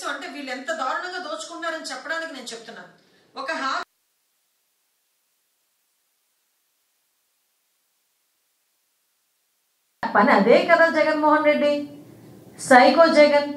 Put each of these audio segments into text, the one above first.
ఉద్దేశం అంటే వీళ్ళు ఎంత దారుణంగా దోచుకున్నారని చెప్పడానికి నేను చెప్తున్నాను ఒక హా పని అదే కదా జగన్మోహన్ రెడ్డి సైకో జగన్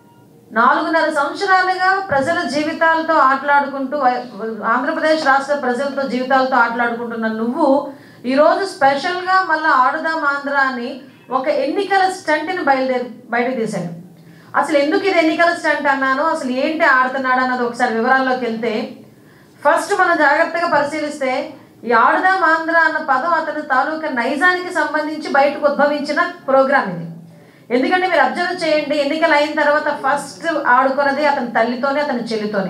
నాలుగున్నర సంవత్సరాలుగా ప్రజల జీవితాలతో ఆటలాడుకుంటూ ఆంధ్రప్రదేశ్ రాష్ట్ర ప్రజలతో జీవితాలతో ఆటలాడుకుంటున్న నువ్వు ఈరోజు స్పెషల్గా మళ్ళీ ఆడుదాం ఆంధ్ర అని ఒక ఎన్నికల స్టంట్ని బయలుదేరి బయటకు తీశాడు అసలు ఎందుకు ఇది ఎన్నికల స్టంట్ అన్నాను అసలు ఏంటి ఆడుతున్నాడు అన్నది ఒకసారి వివరాల్లోకి వెళ్తే ఫస్ట్ మనం జాగ్రత్తగా పరిశీలిస్తే ఈ ఆడుదాం ఆంధ్ర అన్న పదం అతని తాలూకా నైజానికి సంబంధించి బయటకు ఉద్భవించిన ప్రోగ్రామ్ ఇది ఎందుకంటే మీరు అబ్జర్వ్ చేయండి ఎన్నికలు అయిన తర్వాత ఫస్ట్ ఆడుకున్నది అతని తల్లితోనే అతని చెల్లితోనే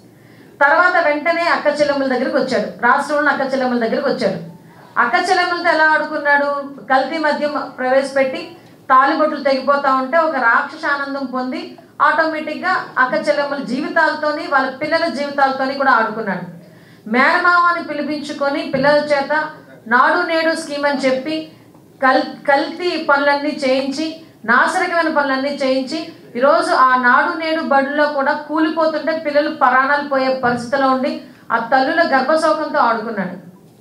తర్వాత వెంటనే అక్క చెల్లెమ్మల దగ్గరికి వచ్చాడు రాష్ట్రంలో అక్క చెల్లెమ్మల దగ్గరికి వచ్చాడు అక్క చెల్లెమ్మలతో ఎలా ఆడుకున్నాడు కల్తీ మద్యం ప్రవేశపెట్టి తాలిబొట్లు తెగిపోతా ఉంటే ఒక రాక్షస ఆనందం పొంది ఆటోమేటిక్గా అక్క చెల్లెమ్మల జీవితాలతోని వాళ్ళ పిల్లల జీవితాలతోని కూడా ఆడుకున్నాడు మేనమామని పిలిపించుకొని పిల్లల చేత నాడు నేడు స్కీమ్ అని చెప్పి కల్ కల్తీ పనులన్నీ చేయించి నాశరకమైన పనులన్నీ చేయించి ఈరోజు ఆ నాడు నేడు బడుల్లో కూడా కూలిపోతుంటే పిల్లలు ప్రాణాలు పోయే పరిస్థితిలో ఉండి ఆ తల్లుల గర్భశోకంతో ఆడుకున్నాడు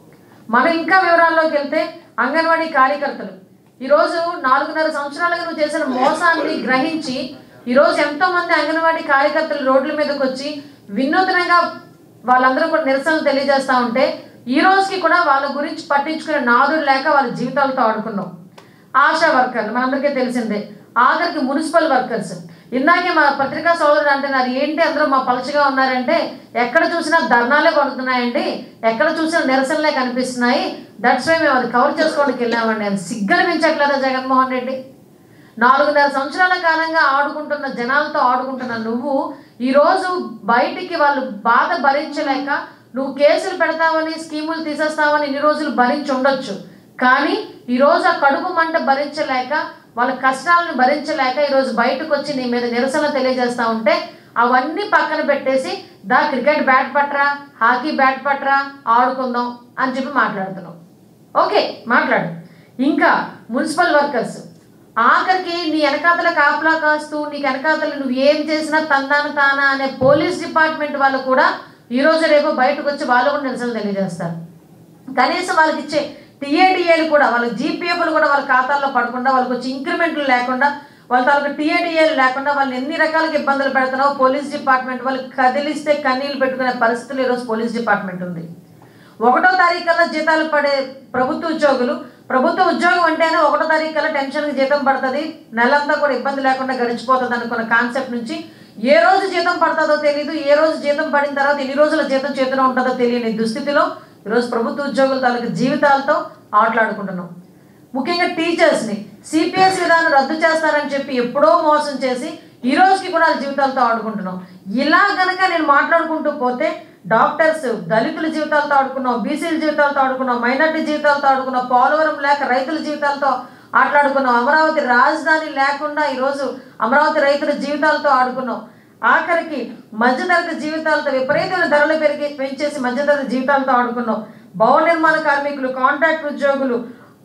మనం ఇంకా వివరాల్లోకి వెళ్తే అంగన్వాడీ కార్యకర్తలు ఈరోజు నాలుగున్నర సంవత్సరాలుగా నువ్వు చేసిన మోసాన్ని గ్రహించి ఈరోజు ఎంతో మంది అంగన్వాడీ కార్యకర్తలు రోడ్ల మీదకి వచ్చి వినూత్నంగా వాళ్ళందరూ కూడా నిరసనలు తెలియజేస్తా ఉంటే ఈ రోజుకి కూడా వాళ్ళ గురించి పట్టించుకునే నాదుడు లేక వాళ్ళ జీవితాలతో ఆడుకున్నాం ఆశా వర్కర్లు మనందరికీ తెలిసిందే ఆఖరికి మున్సిపల్ వర్కర్స్ ఇందాకే మా పత్రికా సోదరుడు అంటున్నారు ఏంటి అందరూ మా పలచగా ఉన్నారంటే ఎక్కడ చూసినా ధర్నాలే పడుతున్నాయండి ఎక్కడ చూసినా నిరసనలే కనిపిస్తున్నాయి దట్స్ వై మేము అది కవర్ చేసుకోవడానికి వెళ్ళామండి అది సిగ్గనిపించట్లేదా జగన్మోహన్ రెడ్డి నాలుగున్నర సంవత్సరాల కాలంగా ఆడుకుంటున్న జనాలతో ఆడుకుంటున్న నువ్వు ఈరోజు బయటికి వాళ్ళు బాధ భరించలేక నువ్వు కేసులు పెడతావని స్కీములు తీసేస్తావని ఇన్ని రోజులు భరించి ఉండొచ్చు కానీ ఈరోజు ఆ కడుపు మంట భరించలేక వాళ్ళ కష్టాలను భరించలేక ఈరోజు బయటకు వచ్చి నీ మీద నిరసన తెలియజేస్తా ఉంటే అవన్నీ పక్కన పెట్టేసి దా క్రికెట్ బ్యాట్ పట్టరా హాకీ బ్యాట్ పట్టరా ఆడుకుందాం అని చెప్పి మాట్లాడుతున్నావు ఓకే మాట్లాడు ఇంకా మున్సిపల్ వర్కర్స్ ఆఖరికి నీ వెనకాతల కాపలా కాస్తూ నీకు వెనకాతల నువ్వు ఏం చేసినా తందాన తానా అనే పోలీస్ డిపార్ట్మెంట్ వాళ్ళు కూడా ఈ రోజు రేపు బయటకు వచ్చి వాళ్ళు కూడా నిరసన తెలియజేస్తారు కనీసం వాళ్ళకి ఇచ్చే టీఏడిఏలు కూడా వాళ్ళ జీపీఎఫ్లు కూడా వాళ్ళ ఖాతాల్లో పడకుండా వాళ్ళకి వచ్చి ఇంక్రిమెంట్లు లేకుండా వాళ్ళ తాలూకు టీఏడిఏలు లేకుండా వాళ్ళు ఎన్ని రకాలుగా ఇబ్బందులు పెడుతున్నావో పోలీస్ డిపార్ట్మెంట్ వాళ్ళు కదిలిస్తే కన్నీళ్ళు పెట్టుకునే పరిస్థితులు ఈరోజు పోలీస్ డిపార్ట్మెంట్ ఉంది ఒకటో తారీఖు కల్లా జీతాలు పడే ప్రభుత్వ ఉద్యోగులు ప్రభుత్వ ఉద్యోగం అంటేనే ఒకటో తారీఖు కల్లా టెన్షన్కి జీతం పడుతుంది నెలంతా కూడా ఇబ్బంది లేకుండా గడిచిపోతుంది అనుకున్న కాన్సెప్ట్ నుంచి ఏ రోజు జీతం పడుతుందో తెలియదు ఏ రోజు జీతం పడిన తర్వాత ఎన్ని రోజుల జీతం చేతిలో ఉంటుందో తెలియని దుస్థితిలో ఈరోజు ప్రభుత్వ ఉద్యోగుల తాలూకు జీవితాలతో ఆటలాడుకుంటున్నాం ముఖ్యంగా టీచర్స్ని సిపిఎస్ విధానం రద్దు చేస్తారని చెప్పి ఎప్పుడో మోసం చేసి ఈ రోజుకి కూడా వాళ్ళ జీవితాలతో ఆడుకుంటున్నాం ఇలా గనక నేను మాట్లాడుకుంటూ పోతే డాక్టర్స్ దళితుల జీవితాలతో ఆడుకున్నాం బీసీల జీవితాలతో ఆడుకున్నాం మైనార్టీ జీవితాలతో ఆడుకున్నాం పోలవరం లేక రైతుల జీవితాలతో ఆటలాడుకున్నాం అమరావతి రాజధాని లేకుండా ఈరోజు అమరావతి రైతుల జీవితాలతో ఆడుకున్నాం ఆఖరికి మధ్యతరగతి జీవితాలతో విపరీతమైన ధరలు పెరిగి పెంచేసి మధ్యతరగతి జీవితాలతో ఆడుకున్నాం భవన నిర్మాణ కార్మికులు కాంట్రాక్ట్ ఉద్యోగులు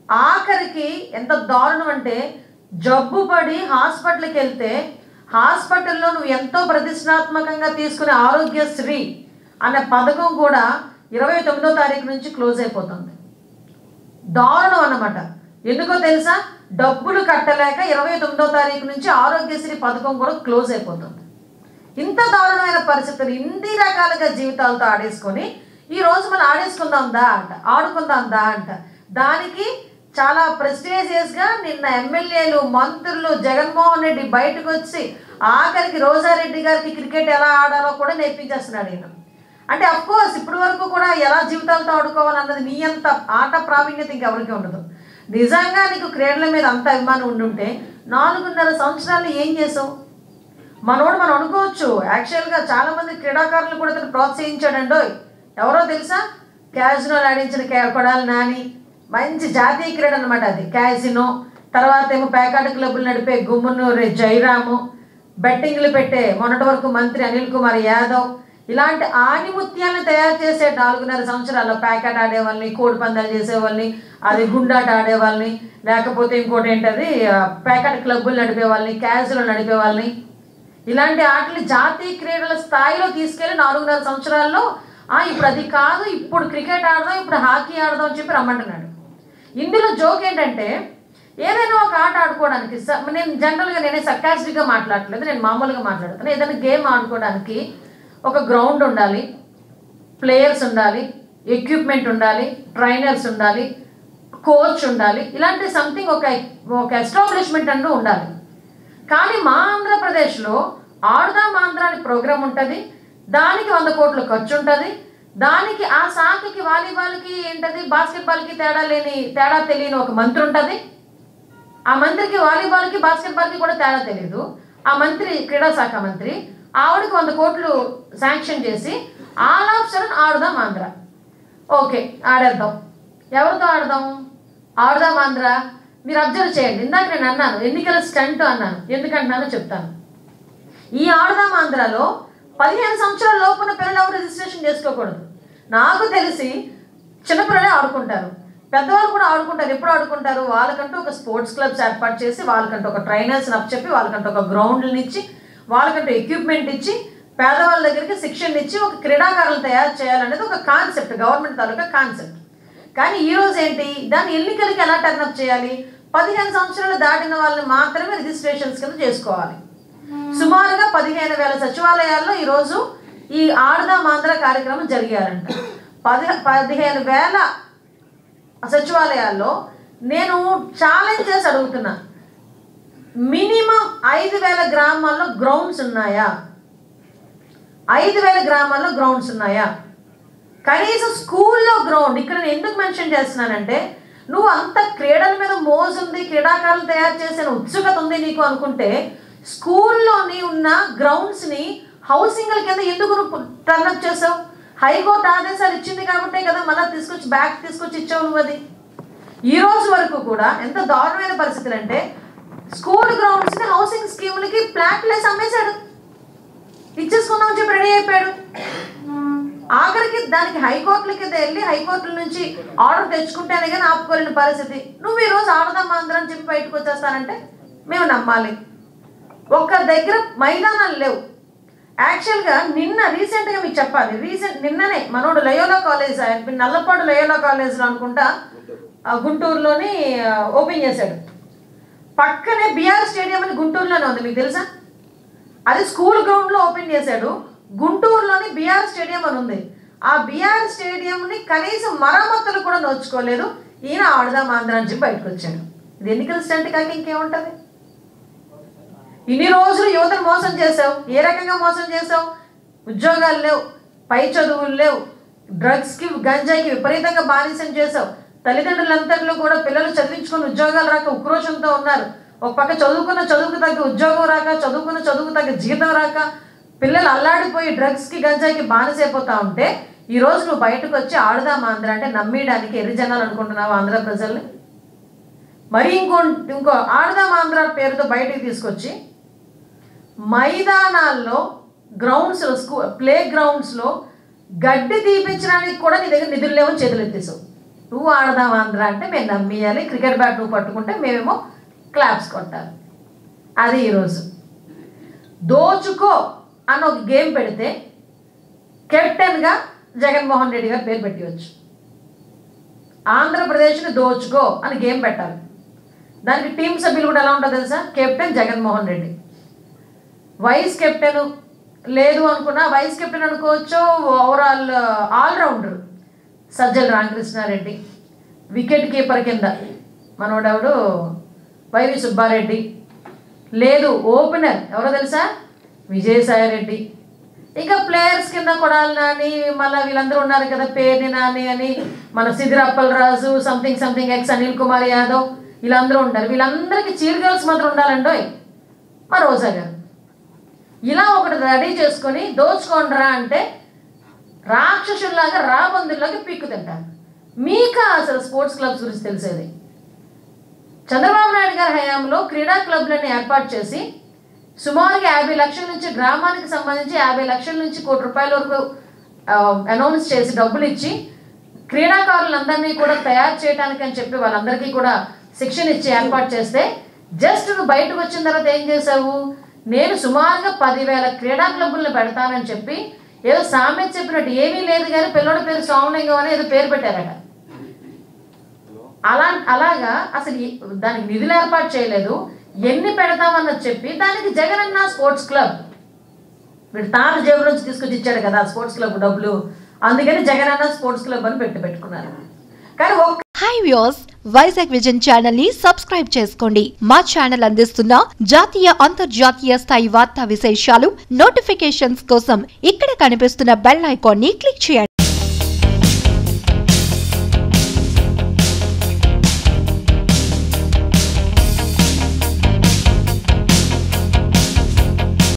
ఆఖరికి ఎంత దారుణం అంటే జబ్బు పడి హాస్పిటల్కి వెళ్తే హాస్పిటల్లో నువ్వు ఎంతో ప్రతిష్టాత్మకంగా తీసుకునే ఆరోగ్యశ్రీ అనే పథకం కూడా ఇరవై తొమ్మిదో తారీఖు నుంచి క్లోజ్ అయిపోతుంది దారుణం అన్నమాట ఎందుకో తెలుసా డబ్బులు కట్టలేక ఇరవై తొమ్మిదో తారీఖు నుంచి ఆరోగ్యశ్రీ పథకం కూడా క్లోజ్ అయిపోతుంది ఇంత దారుణమైన పరిస్థితులు ఇన్ని రకాలుగా జీవితాలతో ఆడేసుకొని ఈ రోజు మనం ఆడేసుకుందాం దా అంట ఆడుకుందాం దా అంట దానికి చాలా ప్రెస్టీజియస్గా నిన్న ఎమ్మెల్యేలు మంత్రులు జగన్మోహన్ రెడ్డి బయటకు వచ్చి ఆఖరికి రోజారెడ్డి గారికి క్రికెట్ ఎలా ఆడాలో కూడా నేర్పించేస్తున్నాడు ఈయన అంటే అఫ్ కోర్స్ ఇప్పటి వరకు కూడా ఎలా జీవితాలతో ఆడుకోవాలన్నది నీ అంత ఆట ప్రావీణ్యత ఇంకెవరికి ఉండదు నిజంగా నీకు క్రీడల మీద అంత అభిమానం ఉండుంటే నాలుగున్నర సంవత్సరాలు ఏం చేసావు మనోడు మనం అనుకోవచ్చు యాక్చువల్గా చాలా మంది క్రీడాకారులు కూడా ఇతను ప్రోత్సహించాడండో ఎవరో తెలుసా క్యాజినో ఆడించిన కే- కొడాలి నాని మంచి జాతీయ క్రీడ అనమాట అది క్యాజినో తర్వాత ఏమో పేకాట క్లబ్బులు నడిపే గుమ్మనూరి జయరాము బెట్టింగ్లు పెట్టే మొన్నటి వరకు మంత్రి అనిల్ కుమార్ యాదవ్ ఇలాంటి ఆనిముత్యాలను తయారు చేసే నాలుగున్నర సంవత్సరాల్లో ప్యాకెట్ ఆడేవాళ్ళని కోడి పందాలు చేసేవాళ్ళని అది గుండాట ఆడేవాళ్ళని లేకపోతే ఇంకోటి ఏంటది ఆ, ప్యాకెట్ క్లబ్బులు నడిపే వాళ్ళని క్యాజులు నడిపే వాళ్ళని ఇలాంటి ఆటలు జాతీయ క్రీడల స్థాయిలో తీసుకెళ్లి నాలుగున్నర సంవత్సరాల్లో ఆ ఇప్పుడు అది కాదు ఇప్పుడు క్రికెట్ ఆడదాం ఇప్పుడు హాకీ ఆడదాం అని చెప్పి రమ్మంటున్నాడు ఇందులో జోక్ ఏంటంటే ఏదైనా ఒక ఆట ఆడుకోవడానికి స- నేను జనరల్గా నేనే సర్కాస్టిక్గా మాట్లాడట్లేదు నేను మామూలుగా మాట్లాడుతాను ఏదైనా గేమ్ ఆడుకోవడానికి ఒక గ్రౌండ్ ఉండాలి ప్లేయర్స్ ఉండాలి ఎక్విప్మెంట్ ఉండాలి ట్రైనర్స్ ఉండాలి కోచ్ ఉండాలి ఇలాంటి సంథింగ్ ఒక ఒక ఎస్టాబ్లిష్మెంట్ అంటూ ఉండాలి కానీ మా ఆంధ్రప్రదేశ్లో ఆడుదాం ఆంధ్ర అని ప్రోగ్రామ్ ఉంటుంది దానికి వంద కోట్ల ఖర్చు ఉంటుంది దానికి ఆ శాఖకి వాలీబాల్కి ఏంటది బాస్కెట్బాల్కి తేడా లేని తేడా తెలియని ఒక మంత్రి ఉంటుంది ఆ మంత్రికి వాలీబాల్కి బాస్కెట్బాల్కి కూడా తేడా తెలియదు ఆ మంత్రి క్రీడా శాఖ మంత్రి ఆవిడకి వంద కోట్లు శాంక్షన్ చేసి ఆల్ ఆఫ్ సడన్ ఆడుదాం ఆంధ్ర ఓకే ఆడేద్దాం ఎవరితో ఆడదాం ఆడుదాం ఆంధ్ర మీరు అబ్జర్వ్ చేయండి ఇందాక నేను అన్నాను ఎన్నికల స్టంట్ అన్నాను ఎందుకంటున్నానో చెప్తాను ఈ ఆడుదాం ఆంధ్రాలో పదిహేను సంవత్సరాల లోపున పిల్లలు ఎవరు రిజిస్ట్రేషన్ చేసుకోకూడదు నాకు తెలిసి చిన్నపిల్లలే ఆడుకుంటారు పెద్దవాళ్ళు కూడా ఆడుకుంటారు ఎప్పుడు ఆడుకుంటారు వాళ్ళకంటూ ఒక స్పోర్ట్స్ క్లబ్స్ ఏర్పాటు చేసి వాళ్ళకంటూ ఒక ట్రైనర్స్ని చెప్పి వాళ్ళకంటూ ఒక గ్రౌండ్ని ఇచ్చి వాళ్ళకంటూ ఎక్విప్మెంట్ ఇచ్చి పేదవాళ్ళ దగ్గరికి శిక్షణ ఇచ్చి ఒక క్రీడాకారులు తయారు చేయాలనేది ఒక కాన్సెప్ట్ గవర్నమెంట్ తాలూకా కాన్సెప్ట్ కానీ ఈ రోజు ఏంటి దాన్ని ఎన్నికలకి ఎలా టర్నప్ చేయాలి పదిహేను సంవత్సరాలు దాటిన వాళ్ళని మాత్రమే రిజిస్ట్రేషన్స్ కింద చేసుకోవాలి సుమారుగా పదిహేను వేల సచివాలయాల్లో ఈరోజు ఈ ఆడుదాం ఆంధ్ర కార్యక్రమం జరిగారంట పది పదిహేను వేల సచివాలయాల్లో నేను ఛాలెంజ్ చేసి అడుగుతున్నా మినిమం ఐదు వేల గ్రామాల్లో గ్రౌండ్స్ ఉన్నాయా ఐదు వేల గ్రామాల్లో గ్రౌండ్స్ ఉన్నాయా కనీసం స్కూల్లో గ్రౌండ్ ఇక్కడ నేను ఎందుకు మెన్షన్ చేస్తున్నానంటే నువ్వు అంత క్రీడల మీద మోజు ఉంది క్రీడాకారులు తయారు చేసిన ఉత్సుకత ఉంది నీకు అనుకుంటే స్కూల్లోని ఉన్న గ్రౌండ్స్ని హౌసింగ్ల కింద ఎందుకు నువ్వు టర్నప్ చేసావు హైకోర్టు ఆదేశాలు ఇచ్చింది కాబట్టే కదా మళ్ళీ తీసుకొచ్చి బ్యాక్ తీసుకొచ్చి ఇచ్చావు నువ్వు అది ఈ రోజు వరకు కూడా ఎంత దారుణమైన పరిస్థితులు అంటే స్కూల్ గ్రౌండ్స్ని హౌసింగ్ స్కీములకి ప్లాట్లేసి అమ్మేశాడు ఇచ్చేసుకుందామని చెప్పి రెడీ అయిపోయాడు ఆఖరికి దానికి హైకోర్టులకి వెళ్ళి హైకోర్టుల నుంచి ఆర్డర్ తెచ్చుకుంటేనే కానీ ఆపుకోలేని పరిస్థితి నువ్వు ఈ రోజు ఆడదాం ఆంధ్ర అని చెప్పి బయటకు వచ్చేస్తానంటే మేము నమ్మాలి ఒక్క దగ్గర మైదానాలు లేవు యాక్చువల్గా నిన్న రీసెంట్గా మీకు చెప్పాలి రీసెంట్ నిన్ననే మనోడు లయోలా కాలేజ్ ఆయన నల్లపాడు లయోలా కాలేజ్లో అనుకుంటా ఆ, గుంటూరులోని ఆ, ఓపెన్ చేశాడు పక్కనే బిఆర్ స్టేడియం అని గుంటూరులోనే ఉంది మీకు తెలుసా అది స్కూల్ గ్రౌండ్లో ఓపెన్ చేశాడు గుంటూరులోని బిఆర్ స్టేడియం అని ఉంది ఆ బిఆర్ స్టేడియంని కనీసం మరమ్మతులు కూడా నోచుకోలేదు ఈయన ఆడదాం ఆంధ్ర అని చెప్పి బయటకు వచ్చాడు ఇది ఎన్నికల స్టంట్ కాక ఇంకేముంటుంది ఇన్ని రోజులు యువతను మోసం చేసావు ఏ రకంగా మోసం చేసావు ఉద్యోగాలు లేవు పై చదువులు లేవు డ్రగ్స్కి గంజాయికి విపరీతంగా బానిసం చేసావు తల్లిదండ్రులంతట్లో కూడా పిల్లలు చదివించుకొని ఉద్యోగాలు రాక ఉక్రోషంతో ఉన్నారు ఒక పక్క చదువుకున్న చదువుకు తగ్గ ఉద్యోగం రాక చదువుకున్న చదువుకు తగ్గ జీతం రాక పిల్లలు అల్లాడిపోయి డ్రగ్స్కి గంజాయికి బానిసైపోతా ఉంటే ఈ రోజు నువ్వు బయటకు వచ్చి ఆడుదాం ఆంధ్ర అంటే నమ్మేయడానికి ఎర్రి జనాలు అనుకుంటున్నావు ఆంధ్ర ప్రజల్ని మరి ఇంకో ఇంకో ఆడదాం ఆంధ్ర పేరుతో బయటికి తీసుకొచ్చి మైదానాల్లో గ్రౌండ్స్లో స్కూ ప్లే గ్రౌండ్స్లో గడ్డి తీపించడానికి కూడా నీ దగ్గర నిధులు లేవని చేతులు ఎత్తేసావు నువ్వు ఆడదాం ఆంధ్ర అంటే మేము నమ్మియాలి క్రికెట్ బ్యాట్ నువ్వు పట్టుకుంటే మేమేమో క్లాప్స్ కొట్టాలి అది ఈరోజు దోచుకో అన్న ఒక గేమ్ పెడితే కెప్టెన్గా జగన్మోహన్ రెడ్డి గారు పేరు పెట్టవచ్చు ఆంధ్రప్రదేశ్ని దోచుకో అని గేమ్ పెట్టాలి దానికి టీం సభ్యులు కూడా ఎలా ఉంటుందో తెలుసా captain Jaganmohan Reddy vice captain లేదు అనుకున్నా వైస్ కెప్టెన్ అనుకోవచ్చు overall allrounder Sajjala Ramakrishna Reddy wicket keeper కింద మనోడెవడు వైవి సుబ్బారెడ్డి లేదు ఓపెనర్ ఎవరో తెలుసా విజయసాయి రెడ్డి ఇంకా ప్లేయర్స్ కింద కొడాలి నాని మళ్ళీ వీళ్ళందరూ ఉన్నారు కదా పేర్ని నాని అని మన సిద్ధిరప్పల్ Raju something something ex Anil Kumar Yadav వీళ్ళందరూ ఉంటారు వీళ్ళందరికీ చీర్ గర్ల్స్ మాత్రం ఉండాలండోయ్ మా రోజా గారు ఇలా ఒకటి రెడీ చేసుకొని దోచుకోండిరా అంటే రాక్షసుల్లాగా రాబందుల్లాగా పీక్కు తింటారు మీకా అసలు స్పోర్ట్స్ క్లబ్స్ గురించి తెలిసేది చంద్రబాబు నాయుడు గారి హయాంలో క్రీడా క్లబ్లను ఏర్పాటు చేసి సుమారుగా యాభై లక్షల నుంచి గ్రామానికి సంబంధించి యాభై లక్షల నుంచి కోటి రూపాయల వరకు అనౌన్స్ చేసి డబ్బులు ఇచ్చి క్రీడాకారులందరినీ కూడా తయారు చేయడానికి అని చెప్పి వాళ్ళందరికీ కూడా శిక్షణ ఇచ్చి ఏర్పాటు చేస్తే జస్ట్ నువ్వు బయటకు వచ్చిన తర్వాత ఏం చేసావు నేను సుమారుగా పదివేల క్రీడా క్లబ్బులను పెడతానని చెప్పి ఏదో సామెత చెప్పినట్టు ఏమీ లేదు కానీ పిల్లడి పేరు సోమలింగం అని ఏదో పేరు పెట్టారట అలా అలాగా అసలు ఈ- దానికి నిధులు ఏర్పాటు చేయలేదు ఎన్ని పెడతామన్నది చెప్పి దానికి జగనన్న స్పోర్ట్స్ క్లబ్ వీడు తాను జేబు నుంచి తీసుకొచ్చి ఇచ్చాడు కదా స్పోర్ట్స్ క్లబ్ డబ్బులు అందుకని జగనన్న స్పోర్ట్స్ క్లబ్ అని పెట్టి పెట్టుకున్నారు కానీ ఒక్క hi views Vizag vision channel ని సబ్స్క్రైబ్ చేసుకోండి మా ఛానల్ అందిస్తున్న జాతీయ అంతర్జాతీయ స్థాయి వార్తా విశేషాలు నోటిఫికేషన్స్ కోసం ఇక్కడ కనిపిస్తున్న బెల్ ఐకాన్ ని క్లిక్ చేయండి